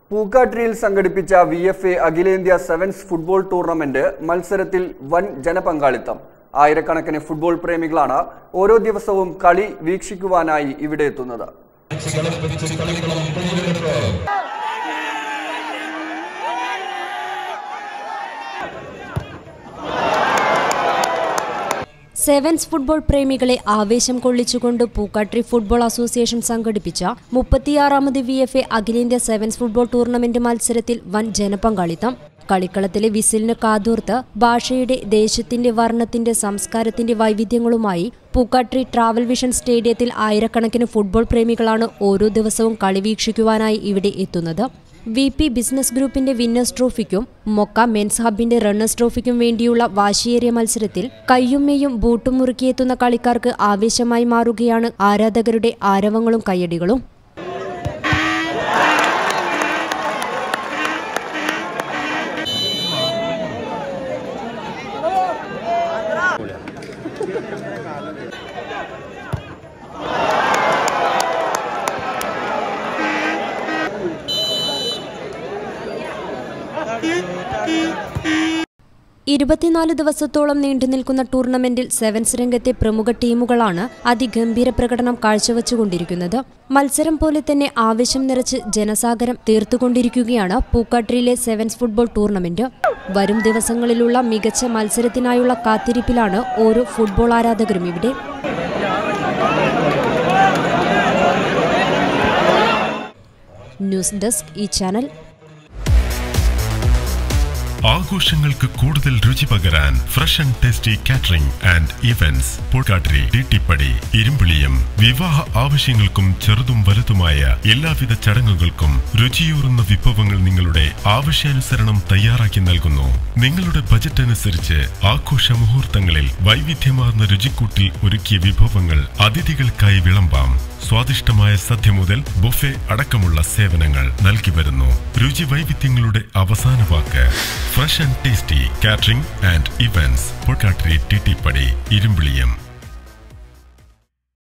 പൂക്കാട്ടിരിയിൽ സംഘടിപ്പിച്ച V F A അഖിലേന്ത്യാ sevens football tournament മത്സരത്തിൽ വൻ ജനപങ്കാളിത്തം ആയിരക്കണക്കിന് ഫുട്ബോൾ പ്രേമികളാണ് ഓരോ ദിവസവും കളി വീക്ഷിക്കുവാനായി ഇവിടെ എത്തുന്നത് സെവൻസ് ഫുട്ബോൾ പ്രേമികളെ ആവേശം കൊള്ളിച്ചുകൊണ്ട് പൂക്കാട്രി ഫുട്ബോൾ അസോസിയേഷൻ സംഘടിപ്പിച്ച മുപ്പത്തിയാറാമത് വി എഫ് എ അഖിലേന്ത്യാ സെവൻസ് ഫുട്ബോൾ ടൂർണമെന്റ് മത്സരത്തിൽ വൻ ജനപങ്കാളിത്തം കളിക്കളത്തിലെ വിസിലിന് കാതോർത്ത് ഭാഷയുടെ ദേശത്തിന്റെ വർണ്ണത്തിന്റെ സംസ്കാരത്തിന്റെ വൈവിധ്യങ്ങളുമായി പൂക്കാട്രി ട്രാവൽ വിഷൻ സ്റ്റേഡിയത്തിൽ ആയിരക്കണക്കിന് ഫുട്ബോൾ പ്രേമികളാണ് ഓരോ ദിവസവും കളി വീക്ഷിക്കുവാനായി ഇവിടെ എത്തുന്നത് വി പി ബിസിനസ് ഗ്രൂപ്പിന്റെ വിന്നേഴ്സ് ട്രോഫിക്കും മൊക്ക മെൻസ് ഹബിന്റെ റണ്ണേഴ്സ് ട്രോഫിക്കും വേണ്ടിയുള്ള വാശിയേറിയ മത്സരത്തിൽ കയ്യും മെയ്യും ബൂട്ടും മുറുക്കിയെത്തുന്ന കളിക്കാർക്ക് ആവേശമായി മാറുകയാണ് ആരാധകരുടെ ആരവങ്ങളും കയ്യടികളും ഇരുപത്തിനാല് ദിവസത്തോളം നീണ്ടുനിൽക്കുന്ന ടൂർണമെന്റിൽ സെവൻസ് രംഗത്തെ പ്രമുഖ ടീമുകളാണ് അതിഗംഭീര പ്രകടനം കാഴ്ചവെച്ചുകൊണ്ടിരിക്കുന്നത് മത്സരം പോലെ തന്നെ ആവേശം നിറച്ച് ജനസാഗരം തീർത്തുകൊണ്ടിരിക്കുകയാണ് പൂക്കാട്ടിരിയിലെ സെവൻസ് ഫുട്ബോൾ ടൂർണമെന്റ് വരും ദിവസങ്ങളിലുള്ള മികച്ച മത്സരത്തിനായുള്ള കാത്തിരിപ്പിലാണ് ഓരോ ഫുട്ബോൾ ആരാധകരും ഇവിടെ ന്യൂസ് ഡെസ്ക് ഈ ചാനൽ ആഘോഷങ്ങൾക്ക് കൂടുതൽ രുചി പകരാൻ fresh and tasty catering and events Pookkattiri Tittippadi Irumbiliyam വിവാഹ ആവശ്യങ്ങൾക്കും ചെറുതും വലുതുമായ എല്ലാവിധ ചടങ്ങുകൾക്കും രുചിയൂറുന്ന വിഭവങ്ങൾ നിങ്ങളുടെ ആവശ്യാനുസരണം തയ്യാറാക്കി നൽകുന്നു നിങ്ങളുടെ ബജറ്റ് അനുസരിച്ച് ആഘോഷ മുഹൂർത്തങ്ങളിൽ വൈവിധ്യമാർന്ന രുചിക്കൂട്ടിൽ ഒരുക്കിയ വിഭവങ്ങൾ അതിഥികൾക്കായി വിളമ്പാം സ്വാദിഷ്ടമായ സദ്യ മുതൽ ബുഫെ അടക്കമുള്ള സേവനങ്ങൾ നൽകി വരുന്നു രുചി വൈവിധ്യങ്ങളുടെ അവസാന വാക്ക് fresh and tasty catering and events Pottattiri Tittippadi Irimbiliyam